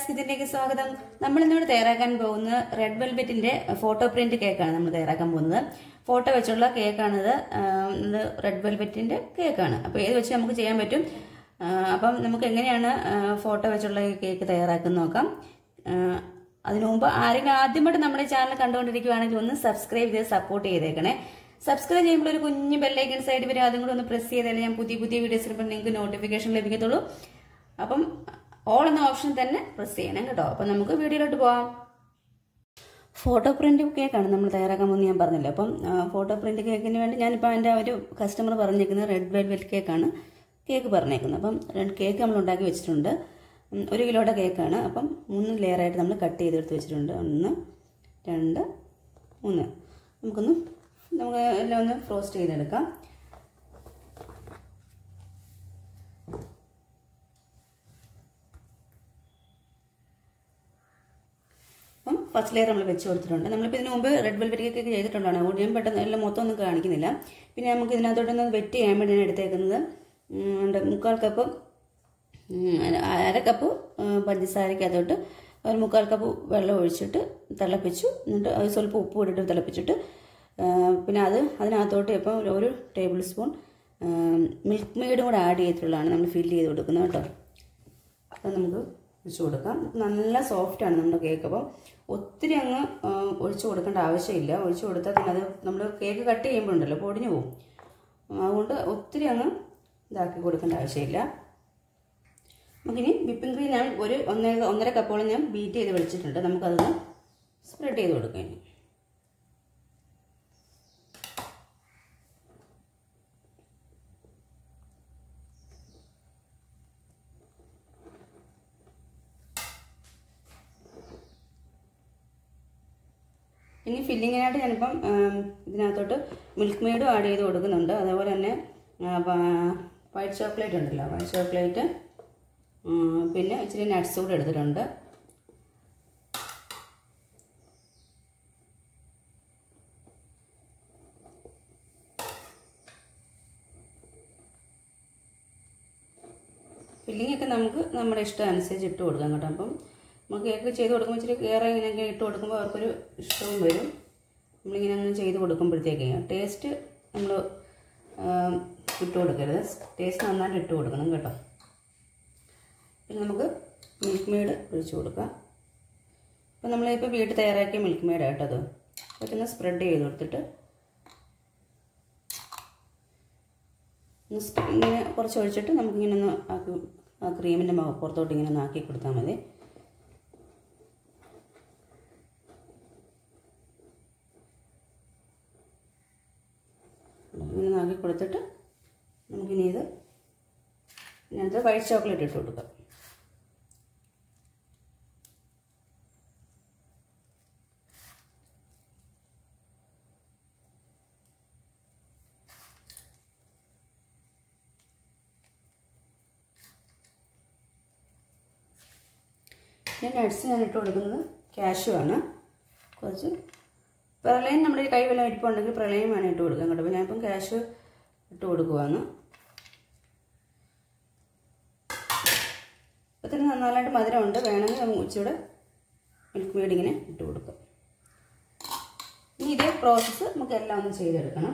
കിച്ചണിലേക്ക് സ്വാഗതം നമ്മൾ ഇന്നിവിടെ തയ്യാറാക്കാൻ പോകുന്ന റെഡ് വെൽവെറ്റിന്റെ ഫോട്ടോ പ്രിന്റ് കേക്കാണ് നമ്മൾ തയ്യാറാക്കാൻ പോകുന്നത് ഫോട്ടോ വെച്ചുള്ള കേക്കാണിത് ആഹ് ഇത് റെഡ് വെൽവെറ്റിന്റെ കേക്കാണ് അപ്പോൾ ഏത് വെച്ച് നമുക്ക് ചെയ്യാൻ പറ്റും ആഹ് അപ്പം നമുക്ക് എങ്ങനെയാണ് ആഹ് ഫോട്ടോ വെച്ചുള്ള ഈ കേക്ക് തയ്യാറാക്കുന്ന നോക്കാം ആഹ് അതിനു മുമ്പ് ആരെങ്കിലും ആദ്യമായിട്ട് നമ്മുടെ ചാനൽ കണ്ടുകൊണ്ടിരിക്കുകയാണെങ്കിൽ ഒന്ന് സബ്സ്ക്രൈബ് ചെയ്ത് സപ്പോർട്ട് ചെയ്തേക്കണേ സബ്സ്ക്രൈബ് ചെയ്യുമ്പോൾ ഒരു കുഞ്ഞു ബെല്ലൈക്കൺ സൈഡ് വരെ അതും കൂടെ ഒന്ന് പ്രസ് ചെയ്താലേ ഞാൻ പുതിയ പുതിയ വീഡിയോസ് ഇടുമ്പോൾ നിങ്ങൾക്ക് നോട്ടിഫിക്കേഷൻ ലഭിക്കത്തുള്ളൂ അപ്പം ഓൾ എന്ന ഓപ്ഷൻ തന്നെ പ്രസ് ചെയ്യണം കേട്ടോ അപ്പം നമുക്ക് വീഡിയോയിലോട്ട് പോവാം ഫോട്ടോ പ്രിന്റ് കേക്കാണ് നമ്മൾ തയ്യാറാക്കാൻ പോകുന്നത് ഞാൻ പറഞ്ഞില്ല അപ്പം ആ, ഫോട്ടോ പ്രിന്റ് കേക്കിന് വേണ്ടി ഞാനിപ്പോൾ എൻ്റെ ഒരു കസ്റ്റമർ പറഞ്ഞേക്കുന്നത് റെഡ് വെൽവെറ്റ് കേക്കാണ് കേക്ക് പറഞ്ഞേക്കുന്നത് അപ്പം റെഡ് കേക്ക് നമ്മൾ ഉണ്ടാക്കി വെച്ചിട്ടുണ്ട് ഉം, ഒരു കിലോയുടെ കേക്കാണ് അപ്പം മൂന്ന് ലെയറായിട്ട് നമ്മൾ കട്ട് ചെയ്തെടുത്ത് വെച്ചിട്ടുണ്ട് ഒന്ന് രണ്ട് മൂന്ന് നമുക്കൊന്ന് നമുക്ക് എല്ലാം ഒന്ന് ഫ്രോസ്റ്റ് ചെയ്തെടുക്കാം അപ്പം ഫസ്റ്റ് ലെയർ നമ്മൾ വെച്ച് കൊടുത്തിട്ടുണ്ട് നമ്മളിപ്പോൾ ഇതിന് മുമ്പ് റെഡ് വെൽവെറ്റ് കേക്ക് ചെയ്തിട്ടുണ്ടാണ് അതുകൊണ്ട് ഞാൻ പെട്ടെന്ന് എല്ലാം മൊത്തം ഒന്നും കാണിക്കുന്നില്ല പിന്നെ നമുക്ക് ഇതിനകത്തോട്ടൊന്ന് വെറ്റ് ചെയ്യാൻ വേണ്ടിയാണ് എടുത്തേക്കുന്നത് ഉം, ഉണ്ട് മുക്കാൽ കപ്പ് ഉം, അര- അര കപ്പ് ഉം, പഞ്ചസാരക്കകത്തോട്ട് ഒരു മുക്കാൽ കപ്പ് വെള്ളം ഒഴിച്ചിട്ട് തിളപ്പിച്ചു എന്നിട്ട് അത് സ്വല്പം ഉപ്പ് ഇട്ടിട്ട് തിളപ്പിച്ചിട്ട് ആ, പിന്നെ അത് അതിനകത്തോട്ട് ഇപ്പം ഒരു ടേബിൾ സ്പൂൺ മിൽക്ക് മെയ്ഡും കൂടെ ആഡ് ചെയ്തിട്ടുള്ളതാണ് നമ്മൾ ഫില്ല് ചെയ്ത് കൊടുക്കുന്നത് കേട്ടോ അത് നമുക്ക് ഒഴിച്ചു കൊടുക്കാം നല്ല സോഫ്റ്റാണ് നമ്മുടെ കേക്ക് അപ്പം ഒത്തിരി അങ്ങ് ആ, ഒഴിച്ചു കൊടുക്കേണ്ട ആവശ്യമില്ല ഒഴിച്ചു കൊടുത്താൽ പിന്നെ അത് നമ്മൾ കേക്ക് കട്ട് ചെയ്യുമ്പോൾ ഉണ്ടല്ലോ പൊടിഞ്ഞു പോകും അതുകൊണ്ട് ഒത്തിരി അങ്ങ് ഇതാക്കി കൊടുക്കേണ്ട ആവശ്യമില്ല നമുക്കിനി വിപ്പിംഗ് ക്രീം ഞാൻ ഒരു ഒന്നര ഒന്നര കപ്പോളം ഞാൻ ബീറ്റ് ചെയ്ത് വെച്ചിട്ടുണ്ട് നമുക്കതൊന്ന് സ്പ്രെഡ് ചെയ്ത് കൊടുക്കാം ഇനി ഇനി ഫില്ലിങ്ങിനായിട്ട് ഞാനിപ്പം ആം, ഇതിനകത്തോട്ട് മിൽക്ക് മെയ്ഡും ആഡ് ചെയ്ത് കൊടുക്കുന്നുണ്ട് അതേപോലെ തന്നെ വൈറ്റ് ചോക്ലേറ്റ് ഉണ്ടല്ലോ വൈറ്റ് ചോക്ലേറ്റ് പിന്നെ ഇച്ചിരി നട്ട്സ് കൂടെ എടുത്തിട്ടുണ്ട് ഫില്ലിംഗ് ഒക്കെ നമുക്ക് നമ്മുടെ ഇഷ്ടം അനുസരിച്ച് ഇട്ട് കൊടുക്കാം കേട്ടോ അപ്പം നമുക്ക് കേക്ക് ചെയ്ത് കൊടുക്കുമ്പോൾ ഇച്ചിരി ഏറെ ഇങ്ങനെയൊക്കെ ഇട്ട് കൊടുക്കുമ്പോൾ അവർക്കൊരു ഇഷ്ടവും വരും നമ്മളിങ്ങനെ അങ്ങ് ചെയ്ത് കൊടുക്കുമ്പോഴത്തേക്ക് ടേസ്റ്റ് നമ്മൾ ഇട്ട് കൊടുക്കരുത് ടേസ്റ്റ് നന്നായിട്ട് ഇട്ട് കൊടുക്കണം കേട്ടോ പിന്നെ നമുക്ക് മിൽക്ക് മെയ്ഡ് ഒഴിച്ച് കൊടുക്കാം ഇപ്പം നമ്മളിപ്പോൾ വീട്ടിൽ തയ്യാറാക്കിയ മിൽക്ക് മെയ്ഡ് കേട്ടോ അത് അതൊക്കെ സ്പ്രെഡ് ചെയ്ത് കൊടുത്തിട്ട് ഒന്ന് സ് ഇങ്ങനെ കുറച്ച് ഒഴിച്ചിട്ട് നമുക്കിങ്ങനെ ഒന്ന് ആക്കി ആ ക്രീമിൻ്റെ പുറത്തോട്ട് ഇങ്ങനെ ഒന്ന് ആക്കി കൊടുത്താൽ മതി ഇങ്ങനെ ഒന്ന് ആക്കി കൊടുത്തിട്ട് നമുക്കിനി ഇത് ഇതിനകത്ത് വൈറ്റ് ചോക്ലേറ്റ് ഇട്ട് കൊടുക്കാം ഞാൻ നട്ട്സ് ഞാൻ ഇട്ട് കൊടുക്കുന്നത് കാഷ്യൂ ആണ് കുറച്ച് പ്രളയം നമ്മുടെ കൈ വല്ലതും ഇരിപ്പുണ്ടെങ്കിൽ പ്രളയം വേണം ഇട്ട് കൊടുക്കാൻ കേട്ടോ അപ്പോൾ ഞാനിപ്പം കാഷ്യൂ ഇട്ട് കൊടുക്കുവാണ് ഒത്തിരി നന്നായിട്ട് മധുരമുണ്ട് വേണമെങ്കിൽ നമുക്ക് ഉച്ചയുടെ മിൽക്ക് മെയ്ഡ് ഇങ്ങനെ ഇട്ട് കൊടുക്കാം ഇനി ഇതേ പ്രോസസ്സ് നമുക്ക് എല്ലാം ഒന്ന് ചെയ്തെടുക്കണം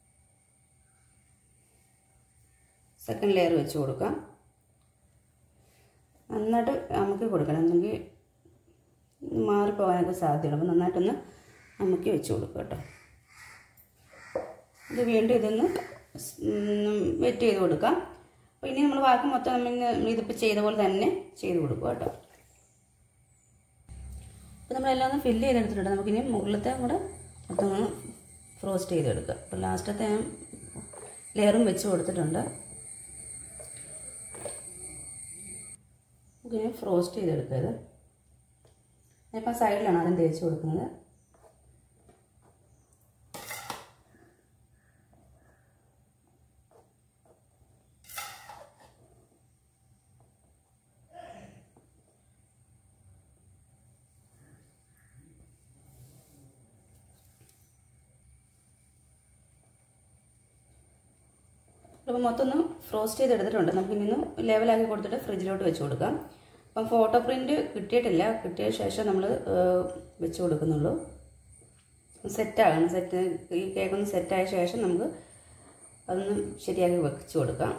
സെക്കൻഡ് ലെയർ വെച്ച് കൊടുക്കാം നന്നായിട്ട് അമുക്കി കൊടുക്കണം എന്നെങ്കിൽ മാറിപ്പോകാനൊക്കെ സാധ്യതയുണ്ട് അപ്പോൾ നന്നായിട്ടൊന്ന് അമുക്കി വെച്ച് കൊടുക്കുക കേട്ടോ ഇത് വീണ്ടും ഇതൊന്ന് വെറ്റ് ചെയ്ത് കൊടുക്കാം അപ്പോൾ ഇനി നമ്മൾ ബാക്കി മൊത്തം നമ്മൾ ഇതിപ്പോൾ ചെയ്ത പോലെ തന്നെ ചെയ്ത് കൊടുക്കുക കേട്ടോ അപ്പോൾ നമ്മളെല്ലാം ഒന്ന് ഫില്ല് ചെയ്തെടുത്തിട്ടുണ്ട് നമുക്കിനി മുകളിലത്തെ കൂടെ മൊത്തം ഒന്ന് ഫ്രോസ്റ്റ് ചെയ്തെടുക്കുക അപ്പോൾ ലാസ്റ്റത്തെ ഞാൻ ലെയറും വെച്ച് കൊടുത്തിട്ടുണ്ട് നമുക്കിനി ഫ്രോസ്റ്റ് ചെയ്തെടുക്കുക ഇത് ഞാനിപ്പോൾ സൈഡിലാണ് ആദ്യം തേച്ച് കൊടുക്കുന്നത് അപ്പോൾ മൊത്തം ഒന്ന് ഫ്രോസ്റ്റ് ചെയ്തെടുത്തിട്ടുണ്ട് നമുക്കിനി ഒന്ന് ലെവലാക്കി കൊടുത്തിട്ട് ഫ്രിഡ്ജിലോട്ട് വെച്ച് കൊടുക്കാം അപ്പം ഫോട്ടോ പ്രിൻ്റ് കിട്ടിയിട്ടില്ല കിട്ടിയ ശേഷം നമ്മൾ വെച്ച് കൊടുക്കുന്നുള്ളൂ സെറ്റാകണം സെറ്റ് ഈ കേക്കൊന്ന് സെറ്റായ ശേഷം നമുക്ക് അതൊന്ന് ശരിയാക്കി വെച്ച് കൊടുക്കാം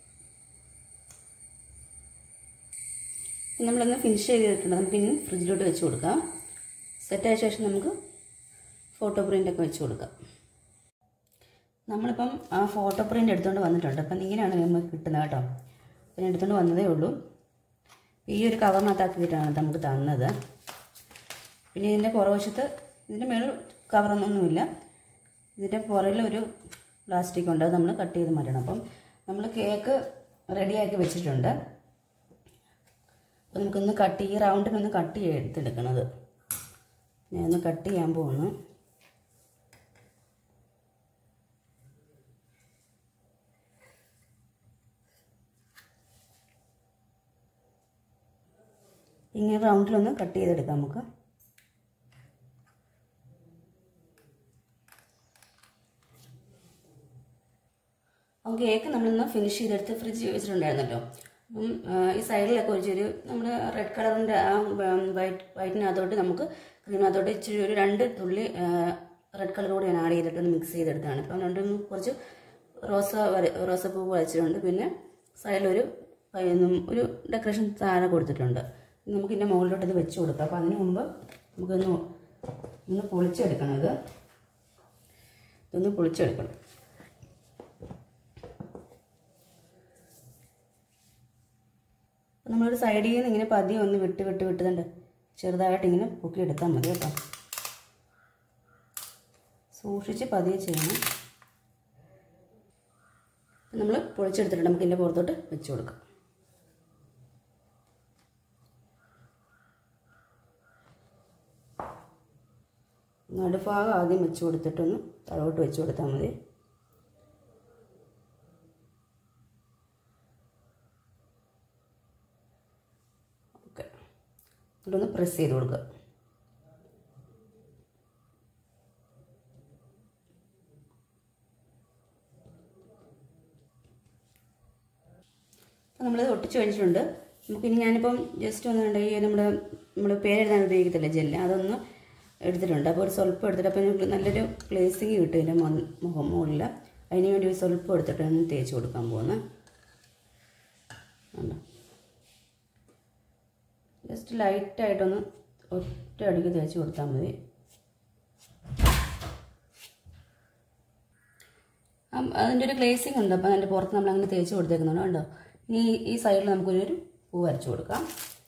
നമ്മളൊന്ന് ഫിനിഷ് ചെയ്തിട്ടുണ്ട് നമുക്ക് ഇനി ഫ്രിഡ്ജിലോട്ട് വെച്ച് കൊടുക്കാം സെറ്റായ ശേഷം നമുക്ക് ഫോട്ടോ പ്രിൻ്റൊക്കെ വെച്ച് കൊടുക്കാം നമ്മളിപ്പം ആ ഫോട്ടോ പ്രിൻ്റ് എടുത്തുകൊണ്ട് വന്നിട്ടുണ്ട് അപ്പം ഇങ്ങനെയാണ് നമുക്ക് കിട്ടുന്നത് കേട്ടോ അപ്പം ഞാൻ എടുത്തുകൊണ്ട് വന്നതേ ഉള്ളൂ ഈ ഒരു കവറിനകത്താക്കിയിട്ടാണ് നമുക്ക് തന്നത് പിന്നെ ഇതിൻ്റെ പുറവശത്ത് ഇതിൻ്റെ മേളിൽ കവറൊന്നുമില്ല ഇതിൻ്റെ പുറകിൽ ഒരു പ്ലാസ്റ്റിക് ഉണ്ട് അത് നമ്മൾ കട്ട് ചെയ്ത് മാറ്റണം അപ്പം നമ്മൾ കേക്ക് റെഡിയാക്കി വെച്ചിട്ടുണ്ട് അപ്പോൾ നമുക്കൊന്ന് കട്ട് ഈ റൗണ്ടിനൊന്ന് കട്ട് ചെയ്തെടുക്കണത് ഞാനൊന്ന് കട്ട് ചെയ്യാൻ പോകുന്നു ഇങ്ങനെ റൗണ്ടിലൊന്ന് കട്ട് ചെയ്തെടുക്കാം നമുക്ക് അപ്പോൾ കേക്ക് നമ്മളൊന്ന് ഫിനിഷ് ചെയ്തെടുത്ത് ഫ്രിഡ്ജ് വെച്ചിട്ടുണ്ടായിരുന്നല്ലോ അപ്പം ഈ സൈഡിലൊക്കെ ഒഴിച്ചൊരു നമ്മൾ റെഡ് കളറിൻ്റെ ആ വൈറ്റ് വൈറ്റിനകത്തോട്ട് നമുക്ക് ക്രീമിനകത്തോട്ട് ഇച്ചിരി ഒരു രണ്ട് തുള്ളി റെഡ് കളർ കൂടി ഞാൻ ആഡ് ചെയ്തിട്ട് ഒന്ന് മിക്സ് ചെയ്തെടുത്താണ് അപ്പം രണ്ടും കുറച്ച് റോസ വര റോസപ്പൂ വരച്ചിട്ടുണ്ട് പിന്നെ സൈഡിലൊരു ഒരു ഡെക്കറേഷൻ താഴെ കൊടുത്തിട്ടുണ്ട് നമുക്ക് ഇതിൻ്റെ മുകളിലോട്ട് ഇത് വെച്ച് കൊടുക്കാം അപ്പോൾ അതിന് മുമ്പ് നമുക്കൊന്ന് ഒന്ന് പൊളിച്ചെടുക്കണം ഇത് ഇതൊന്ന് പൊളിച്ചെടുക്കണം നമ്മളൊരു സൈഡിൽ നിന്ന് ഇങ്ങനെ പതിയെ ഒന്ന് വിട്ട് വിട്ട് വിട്ടുന്നുണ്ട് ചെറുതായിട്ട് ഇങ്ങനെ പൊക്കി എടുത്താൽ മതി കേട്ടോ സൂക്ഷിച്ച് പതിയെ ചെയ്യണം നമ്മൾ പൊളിച്ചെടുത്തിട്ടുണ്ട് നമുക്ക് ഇതിൻ്റെ പുറത്തോട്ട് വെച്ച് കൊടുക്കാം നടുഭാഗം ആദ്യം വെച്ച് കൊടുത്തിട്ടൊന്ന് തറോട്ട് വെച്ച് കൊടുത്താൽ മതി ഓക്കെ എന്നിട്ടൊന്ന് പ്രസ് ചെയ്ത് കൊടുക്കുക അപ്പോൾ നമ്മളിത് ഒട്ടിച്ച് കഴിഞ്ഞിട്ടുണ്ട് നമുക്കിനി ഞാനിപ്പം ജസ്റ്റ് ഒന്ന് ഈ നമ്മുടെ നമ്മൾ പേരെഴുതാൻ ഉപയോഗിക്കത്തില്ല ജെല്ല് അതൊന്ന് എടുത്തിട്ടുണ്ട് അപ്പോൾ ഒരു സ്വല്പം എടുത്തിട്ട് അപ്പോൾ നമുക്ക് നല്ലൊരു പ്ലേസിങ് കിട്ടും ഇതിൻ്റെ മുഖം മുകളിൽ അതിന് വേണ്ടി ഒരു സ്വല്പം എടുത്തിട്ട് ഒന്ന് തേച്ച് കൊടുക്കാൻ പോകുന്നത് ഉണ്ടോ ജസ്റ്റ് ലൈറ്റായിട്ടൊന്ന് ഒറ്റ അടിക്ക് തേച്ച് കൊടുത്താൽ മതി അതിൻ്റെ ഒരു ഗ്ലേസിങ് ഉണ്ട് അപ്പോൾ അതിൻ്റെ പുറത്ത് നമ്മൾ അങ്ങനെ തേച്ച് കൊടുത്തേക്കുന്നുണ്ട് കണ്ടോ ഇനി ഈ സൈഡിൽ നമുക്കൊരു പൂ വരച്ച് കൊടുക്കാം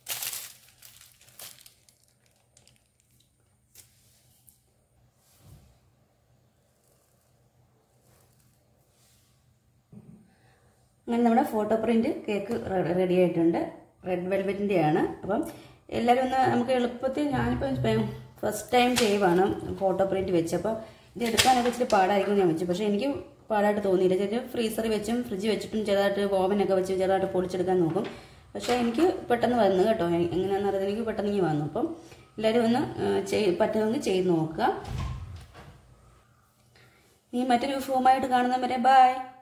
അങ്ങനെ നമ്മുടെ ഫോട്ടോ പ്രിൻ്റ് കേക്ക് റെഡി ആയിട്ടുണ്ട് റെഡ് വെൽവെറ്റിൻ്റെയാണ് അപ്പം എല്ലാവരും ഒന്ന് നമുക്ക് എളുപ്പത്തിൽ ഞാനിപ്പോൾ ഫസ്റ്റ് ടൈം ചെയ്യുവാണ് ഫോട്ടോ പ്രിൻ്റ് വെച്ച് അപ്പോൾ ഇത് എടുക്കാനൊക്കെ ഇച്ചിരി പാടായിരിക്കും ഞാൻ വെച്ചു പക്ഷേ എനിക്ക് പാടായിട്ട് തോന്നിയില്ല ചെറിയ ഫ്രീസറിൽ വെച്ചും ഫ്രിഡ്ജ് വെച്ചിട്ടും ചെറുതായിട്ട് ഓവനൊക്കെ വെച്ച് ചെറുതായിട്ട് പൊളിച്ചെടുക്കാൻ നോക്കും പക്ഷേ എനിക്ക് പെട്ടെന്ന് വന്നു കേട്ടോ എങ്ങനെയാണെന്ന് അറിയാൻ എനിക്ക് പെട്ടെന്ന് ഇങ്ങനെ വന്നു അപ്പം എല്ലാവരും ഒന്ന് ചെയ് പറ്റുമെങ്കിൽ ചെയ്ത് നോക്കുക ഇനി മറ്റൊരു വിഭവമായിട്ട് കാണുന്നവരെ ബായ്